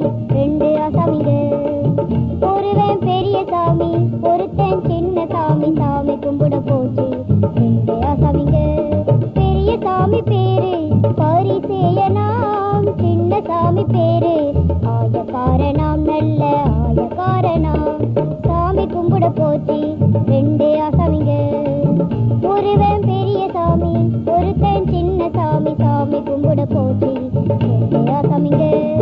ரெண்டு ஆசாமிங்க ஒருவன் பெரிய சாமி ஒருத்தன் சின்ன சாமி சாமி கும்பிட போச்சு ரெண்டு ஆசாமிங்க பெரிய சாமி பேரு பரிசேயனாம் சின்ன சாமி பேரு ஆயக்காரனாம் நல்ல ஆயக்காரனாம் சாமி கும்பிட போச்சு ரெண்டு ஆசாமிங்க ஒருவன் பெரிய சாமி ஒருத்தன் சின்ன சாமி சாமி கும்பிட போச்சு ரெண்டு ஆசாமிங்க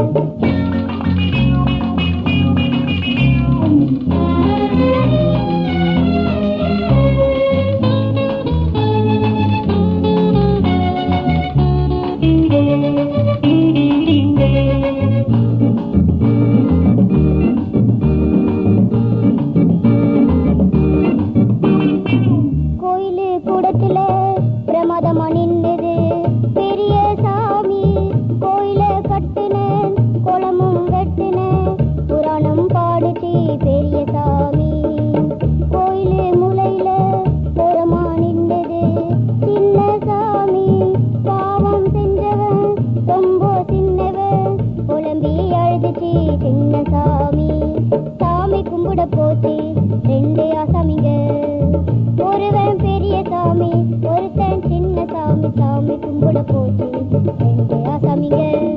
கோயிலு கூடத்துல பிரமாதமா நின்னுது பெரிய சாமி கோயில கட்டுன குளமும் வெட்டுன புராணம் பாடுச்சு பெரிய சாமி கோயிலு முளையில ஓரமா நின்னுது சின்ன சாமி பாவம் செஞ்சவன் ரொம்ப சின்னவன் புலம்பி அழுதுச்சு சின்ன சாமி சாமி கும்பிட போச்சு ரெண்டு ஆசாமிங்க ஒருவன் பெரிய சாமி ஒருத்தன் சின்ன சாமி சாமி கும்பிட போச்சு ரெண்டு ஆசாமிங்க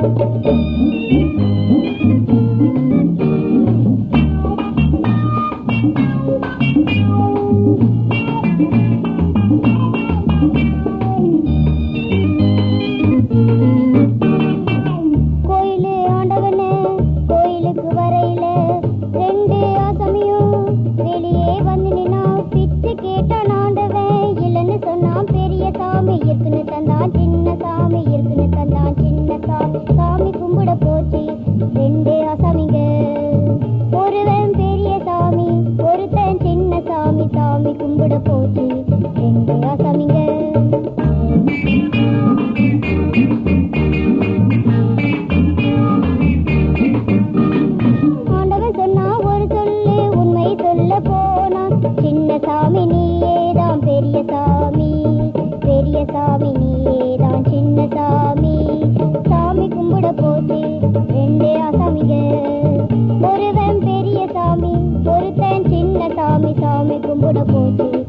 கோயிலு ஆண்டவனே கோயிலுக்கு வரையில ரெண்டு ஆசமியும் வெளியே வந்து நின்னா பிச்சு கேட்டான் ஆண்டவன் இல்லைன்னு சொன்னான் பெரிய சாமி இருக்குன்னு தந்தான் சின்ன சாமி இருக்குன்னு தந்தான் சின்ன சாமி சாமி கும்பிட போச்சு ரெண்டு ஆசாமிங்க ஒருவன் பெரிய சாமி ஒருத்தன் சின்ன சாமி சாமி கும்பிட போச்சு ரெண்டு ஆசாமிங்க ஆண்டவன் சொன்னா ஒரு சொல்லு உண்மை சொல்ல போனா சின்ன சாமி நீயேதான் பெரிய சாமி பெரிய சாமி நீயேதான் சின்ன சாமி சாமி கும்பிட போச்சு ரெண்டே ஆசாமிங்க ஒருவன் பெரிய சாமி ஒருத்தன் சின்ன சாமி சாமி கும்பிட போச்சு